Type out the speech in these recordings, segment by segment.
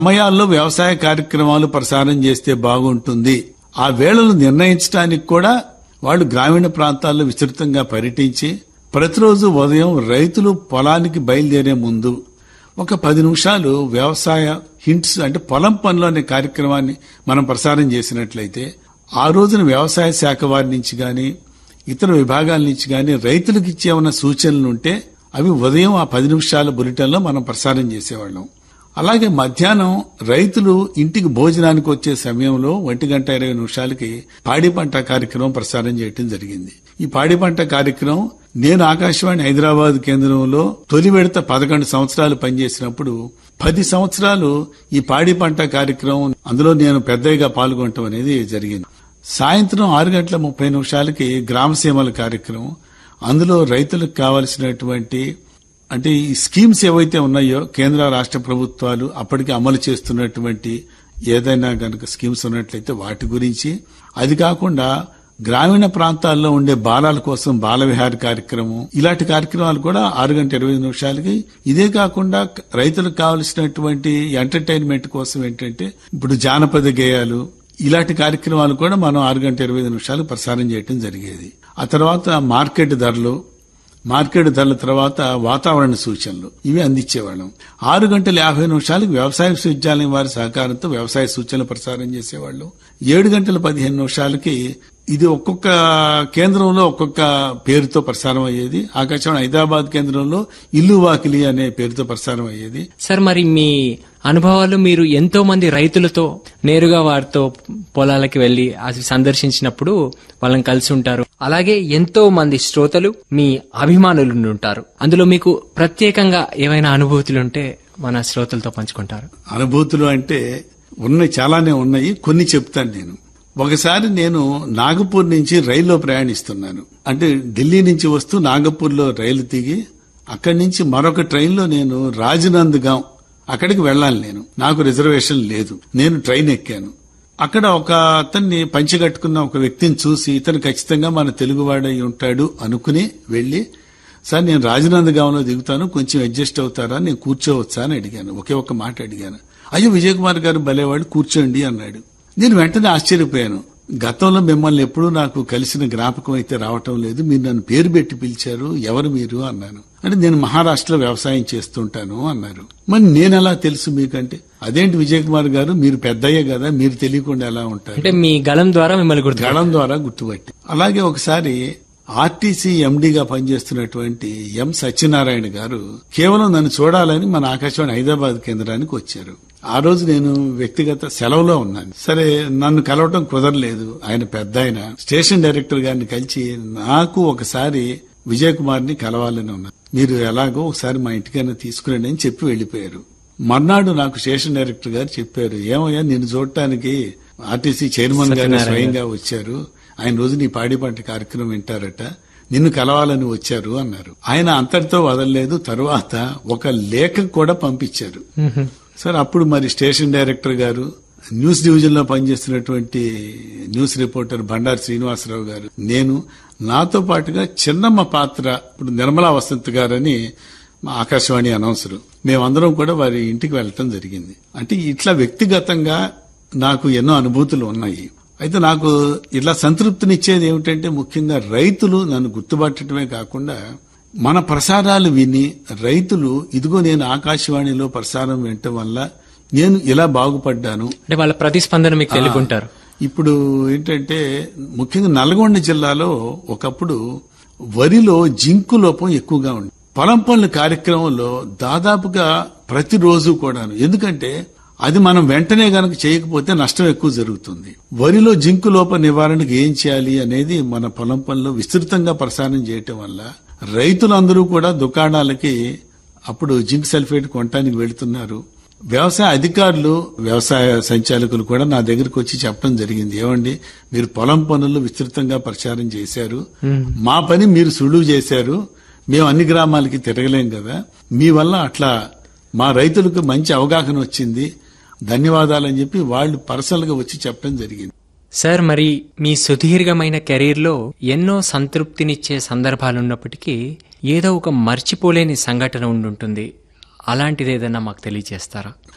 సమయాల్లో వ్యవసాయ కార్యక్రమాలు ప్రసారం చేస్తే బాగుంటుంది ఆ వేళలు నిర్ణయించడానికి కూడా వాళ్ళు గ్రామీణ ప్రాంతాల్లో విస్తృతంగా పర్యటించి ప్రతిరోజు ఉదయం రైతులు పొలానికి బయలుదేరే ముందు ఒక పది నిమిషాలు వ్యవసాయ హింట్స్ అంటే పొలం పనులు అనే కార్యక్రమాన్ని మనం ప్రసారం చేసినట్లయితే ఆ రోజున వ్యవసాయ శాఖ వారి నుంచి గాని ఇతర విభాగాల నుంచి గాని రైతులకు ఇచ్చే ఉన్న సూచనలు ఉంటే అవి ఉదయం ఆ పది నిమిషాల బులెటిన్లో మనం ప్రసారం చేసేవాళ్ళం అలాగే మధ్యాహ్నం రైతులు ఇంటికి భోజనానికి వచ్చే సమయంలో ఒంటి గంట ఇరవై నిమిషాలకి పాడి పంట కార్యక్రమం ప్రసారం చేయటం జరిగింది ఈ పాడి పంట కార్యక్రమం నేను ఆకాశవాణి హైదరాబాద్ కేంద్రంలో తొలి విడత పదకొండు సంవత్సరాలు పనిచేసినప్పుడు పది సంవత్సరాలు ఈ పాడి పంట కార్యక్రమం అందులో నేను పెద్దగా పాల్గొనటం అనేది జరిగింది సాయంత్రం ఆరు గంటల ముప్పై నిమిషాలకి గ్రామసీమల కార్యక్రమం అందులో రైతులకు కావలసినటువంటి అంటే ఈ స్కీమ్స్ ఏవైతే ఉన్నాయో కేంద్ర రాష్ట్ర ప్రభుత్వాలు అప్పటికి అమలు చేస్తున్నటువంటి ఏదైనా గనక స్కీమ్స్ ఉన్నట్లయితే వాటి గురించి అది కాకుండా గ్రామీణ ప్రాంతాల్లో ఉండే బాలల కోసం బాల విహార కార్యక్రమం ఇలాంటి కార్యక్రమాలు కూడా ఆరు గంట ఇరవై ఐదు నిమిషాలకి ఇదే కాకుండా రైతులకు కావలసినటువంటి ఎంటర్టైన్మెంట్ కోసం ఏంటంటే ఇప్పుడు జానపద గేయాలు ఇలాంటి కార్యక్రమాలు కూడా మనం ఆరు గంట ఇరవై ఐదు నిమిషాలు ప్రసారం చేయడం జరిగేది ఆ తర్వాత మార్కెట్ ధరలు మార్కెట్ ధరల తర్వాత వాతావరణ సూచనలు ఇవి అందించేవాళ్ళం ఆరు గంటల యాభై నిమిషాలకు వ్యవసాయ విశ్వవిద్యాలయం వారి సహకారంతో వ్యవసాయ సూచనలు ప్రసారం చేసేవాళ్ళు ఏడు గంటల పదిహేను నిమిషాలకి ఇది ఒక్కొక్క కేంద్రంలో ఒక్కొక్క పేరుతో ప్రసారం అయ్యేది ఆకాశవాణి హైదరాబాద్ కేంద్రంలో ఇల్లు వాకిలి అనే పేరుతో ప్రసారం అయ్యేది సార్ మరి మీ అనుభవాలు మీరు ఎంతో మంది రైతులతో నేరుగా వారితో పొలాలకి వెళ్లి అది సందర్శించినప్పుడు వాళ్ళని కలిసి ఉంటారు అలాగే ఎంతో మంది శ్రోతలు మీ అభిమానులు ఉంటారు అందులో మీకు ప్రత్యేకంగా ఏవైనా అనుభూతులు ఉంటే మన శ్రోతలతో పంచుకుంటారు అనుభూతులు అంటే ఉన్నాయి చాలానే ఉన్నాయి కొన్ని చెప్తాను నేను ఒకసారి నేను నాగపూర్ నుంచి రైల్లో ప్రయాణిస్తున్నాను అంటే ఢిల్లీ నుంచి వస్తూ నాగపూర్లో రైలు దిగి అక్కడి నుంచి మరొక ట్రైన్లో నేను రాజనందగాం అక్కడికి వెళ్ళాలి నేను నాకు రిజర్వేషన్ లేదు నేను ట్రైన్ ఎక్కాను అక్కడ ఒక అతన్ని పంచిగట్టుకున్న ఒక వ్యక్తిని చూసి ఇతను ఖచ్చితంగా మన తెలుగువాడై ఉంటాడు అనుకుని వెళ్లి సార్ నేను రాజనందగాంలో దిగుతాను కొంచెం అడ్జస్ట్ అవుతారా నేను కూర్చోవచ్చా అని అడిగాను ఒకే ఒక్క మాట అడిగాను అయ్యో విజయ్ కుమార్ గారు భలేవాడు కూర్చోండి అన్నాడు నేను వెంటనే ఆశ్చర్యపోయాను గతంలో మిమ్మల్ని ఎప్పుడూ నాకు కలిసిన జ్ఞాపకం అయితే రావటం లేదు మీరు నన్ను పేరు పెట్టి పిలిచారు ఎవరు మీరు అన్నాను అంటే నేను మహారాష్ట్రలో వ్యవసాయం చేస్తుంటాను అన్నారు మరి నేను ఎలా తెలుసు మీకంటే అదేంటి విజయ్ కుమార్ గారు మీరు పెద్దయ్యే కదా మీరు తెలియకుండా ఎలా ఉంటారు అంటే మీ గళం ద్వారా మిమ్మల్ని గుర్తు గళం ద్వారా గుర్తుపట్టి అలాగే ఒకసారి ఆర్టీసీ ఎండీగా పనిచేస్తున్నటువంటి ఎం సత్యనారాయణ గారు కేవలం నన్ను చూడాలని మన ఆకాశవాణి హైదరాబాద్ కేంద్రానికి వచ్చారు ఆ రోజు నేను వ్యక్తిగత సెలవులో ఉన్నాను సరే నన్ను కలవటం కుదరలేదు ఆయన పెద్ద ఆయన స్టేషన్ డైరెక్టర్ గారిని కలిసి నాకు ఒకసారి విజయ్ కుమార్ ని కలవాలని ఉన్నా మీరు ఎలాగో ఒకసారి మా ఇంటికైనా తీసుకురండి అని చెప్పి వెళ్లిపోయారు మర్నాడు నాకు స్టేషన్ డైరెక్టర్ గారు చెప్పారు ఏమయ్యా నిన్ను చూడటానికి ఆర్టీసీ చైర్మన్ గారు సత్యనారాయణ స్వయంగా వచ్చారు ఆయన రోజు నీ పాడి పంట కార్యక్రమం వింటారట నిన్ను కలవాలని వచ్చారు అన్నారు ఆయన అంతటితో వదలలేదు తరువాత ఒక లేఖ కూడా పంపించారు సార్ అప్పుడు మరి స్టేషన్ డైరెక్టర్ గారు న్యూస్ డివిజన్ లో పనిచేస్తున్నటువంటి న్యూస్ రిపోర్టర్ బండారు శ్రీనివాసరావు గారు నేను నాతో పాటుగా చిన్నమ్మ పాత్ర ఇప్పుడు నిర్మలా వసంత్ గారని మా ఆకాశవాణి అనౌన్సరు మేమందరం కూడా వారి ఇంటికి వెళ్ళటం జరిగింది అంటే ఇట్లా వ్యక్తిగతంగా నాకు ఎన్నో అనుభూతులు ఉన్నాయి అయితే నాకు ఇట్లా సంతృప్తినిచ్చేది ఏమిటంటే ముఖ్యంగా రైతులు నన్ను గుర్తుపట్టడమే కాకుండా మన ప్రసారాలు విని రైతులు ఇదిగో నేను ఆకాశవాణిలో ప్రసారం వినటం వల్ల నేను ఇలా బాగుపడ్డాను అంటే వాళ్ళ ప్రతిస్పందన మీకు తెలుగుంటారు ఇప్పుడు ఏంటంటే ముఖ్యంగా నల్గొండ జిల్లాలో ఒకప్పుడు వరిలో జింకు లోపం ఎక్కువగా ఉంది పొలం పనుల కార్యక్రమంలో దాదాపుగా ప్రతిరోజు కూడాను ఎందుకంటే అది మనం వెంటనే గనక చేయకపోతే నష్టం ఎక్కువ జరుగుతుంది వరిలో జింకు లోప నివారణకు ఏం చేయాలి అనేది మన పొలం పనులు విస్తృతంగా ప్రసారం చేయటం వల్ల రైతులందరూ కూడా దుకాణాలకి అప్పుడు జింక్ సల్ఫేట్ కొనటానికి వెళుతున్నారు వ్యవసాయ అధికారులు వ్యవసాయ సంచాలకులు కూడా నా దగ్గరకు వచ్చి చెప్పడం జరిగింది ఏమండి మీరు పొలం పనులు విస్తృతంగా ప్రచారం చేశారు మా పని మీరు సులువు చేశారు మేము అన్ని గ్రామాలకి తిరగలేం కదా మీ వల్ల అట్లా మా రైతులకు మంచి అవగాహన వచ్చింది ధన్యవాదాలని చెప్పి వాళ్ళు పర్సనల్ గా వచ్చి చెప్పడం జరిగింది సార్ మరి మీ సుదీర్ఘమైన కెరీర్లో ఎన్నో సంతృప్తినిచ్చే సందర్భాలున్నప్పటికీ ఏదో ఒక మర్చిపోలేని సంఘటన ఉండుంటుంది అలాంటిది ఏదైనా మాకు తెలియజేస్తారా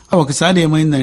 ఒకసారి ఏమైందంటే